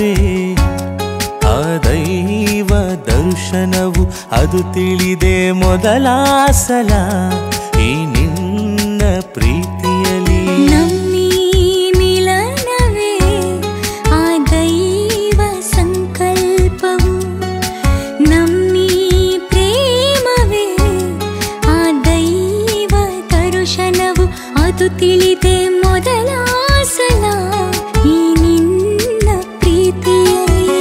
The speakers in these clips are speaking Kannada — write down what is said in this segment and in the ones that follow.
ಪ್ರೇಮವೇ ಆ ದೈವ ದರ್ಶನವು ಅದು ತಿಳಿದೆ ಮೊದಲ ಸಲ ಈ ನಿನ್ನ ಪ್ರೀತಿಯಲಿ ನಮ್ಮೀ ಮಿಲನವೇ ಆ ದೈವ ಸಂಕಲ್ಪವು ನಮ್ಮೀ ಪ್ರೇಮವೇ ಆ ದೈವ ದರ್ಶನವು ಅದು ತಿಳಿದೆ ಮೊದಲ ಸಲ ಈ ನಿನ್ನ ಪ್ರೀತಿಯಲ್ಲಿ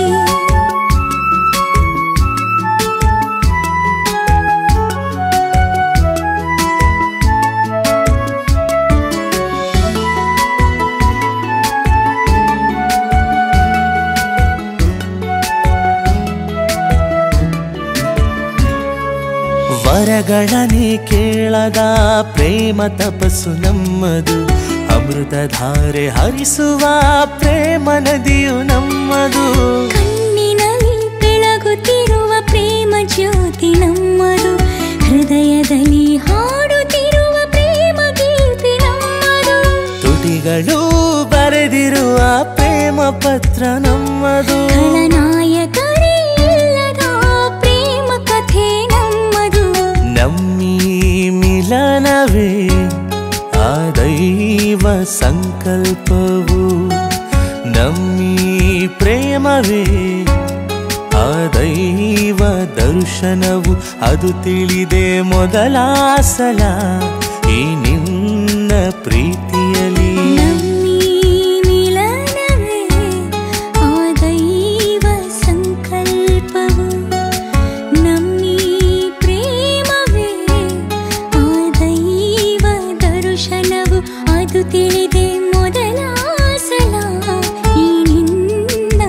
ವರಗಳನೆ ಕೇಳದ ಪ್ರೇಮ ತಪಸ್ಸು ನಮ್ಮದು ಅಮೃತಧಾರೆ ಹರಿಸುವ ಪ್ರೇಮ ನದಿಯು ನಮ್ಮದು ಕಣ್ಣಿನಲ್ಲಿ ಬೆಳಗುತ್ತಿರುವ ಪ್ರೇಮ ಜ್ಯೋತಿ ನಮ್ಮದು ಹೃದಯದಲ್ಲಿ ಹಾಡುತ್ತಿರುವ ಪ್ರೇಮ ಗೀತೆ ನಮ್ಮದು ತುಟಿಗಳು ಬರೆದಿರುವ ಪ್ರೇಮ ಪತ್ರ ನಮ್ಮದು ಖಳನಾಯಕರೇ ಇಲ್ಲದ ಪ್ರೇಮ ಕಥೆ ನಮ್ಮದು ನಮ್ಮೀ ಮಿಲನವೇ ಆ ದೈವ ಸಂಕಲ್ಪವು ನಮ್ಮೀ ಪ್ರೇಮವೇ ಆ ದೈವ ದರ್ಶನವು ಅದು ತಿಳಿದೆ ಮೊದಲ ಸಲ ಈ ನಿನ್ನ ಪ್ರೀತಿಯಲಿ ನಮ್ಮೀ ಮಿಲನವೇ ಆ ದೈವ ಸಂಕಲ್ಪವು ನಮ್ಮೀ ಪ್ರೇಮವೇ ಆ ದೈವ ದರ್ಶನವು ಅದು ತಿಳಿದೆ ಮೊದಲ ಸಲ ಈ ನಿನ್ನ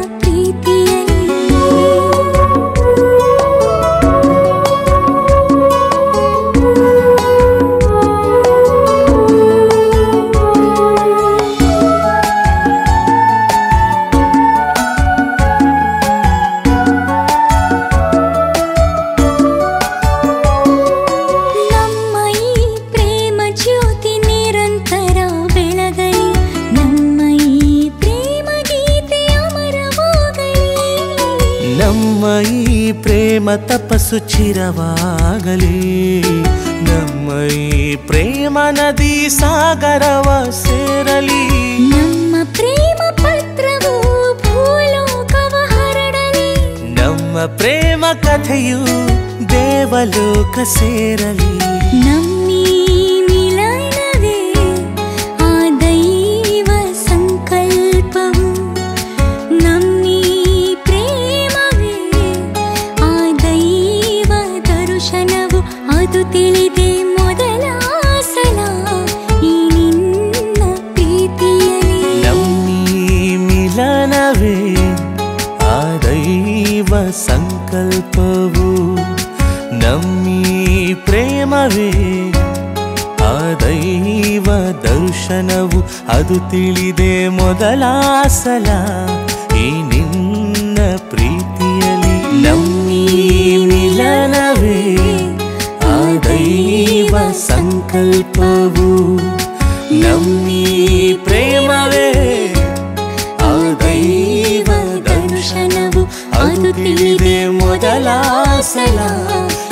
ಪ್ರೀತಿಯಲ್ಲಿ ನಮ್ಮ ಈ ಪ್ರೇಮ ಜ್ಯೋತಿ ನಿರಂತರ ಬೆಳಗಲಿ ನಮ್ಮ ಈ ಪ್ರೇಮ ಗೀತೆ ಅಮರವಾಗಲಿ ನಮ್ಮ ಈ ಪ್ರೇಮ ತಪಸ್ಸು ಚಿರವಾಗಲಿ ನಮ್ಮ ಈ ಪ್ರೇಮ ನದಿ ಸಾಗರವ ಸೇರಲಿ ನಮ್ಮ ಪ್ರೇಮ ಪತ್ರವು ಭೂಲೋಕವ ಹರಡಲಿ ನಮ್ಮ ಪ್ರೇಮ ಕಥೆಯು ದೇವಲೋಕ ಸೇರಲಿ ನಮ್ಮೀ ಮಿಲನವೇ ಆ ದೈವ ಸಂಕಲ್ಪವು ನಮ್ಮೀ ಪ್ರೇಮವೇ ಆ ದೈವ ದರ್ಶನವು ಅದು ತಿಳಿದೆ ಮೊದಲ ಸಲ ಈ ನಿನ್ನ ಪ್ರೀತಿಯಲ್ಲಿ ನಮ್ಮೀ ಮಿಲನವೇ ಆ ದೈವ ಸಂಕಲ್ಪವು ನಮ್ಮೀ ಪ್ರೇಮವೇ ಆ ದೈವ ದರ್ಶನವು ಅದು ತಿಳಿದೆ ಮೊದಲ ಸಲ ಈ ನಿನ್ನ ಪ್ರೀತಿಯಲಿ ನಮ್ಮೀ ಮಿಲನವೇ ಆ ದೈವ ಸಂಕಲ್ಪವು ನಮ್ಮೀ ಪ್ರೇಮವೇ ಆ ದೈವ ದರ್ಶನವು ಅದು ತಿಳಿದೆ ಮೊದಲ ಸಲ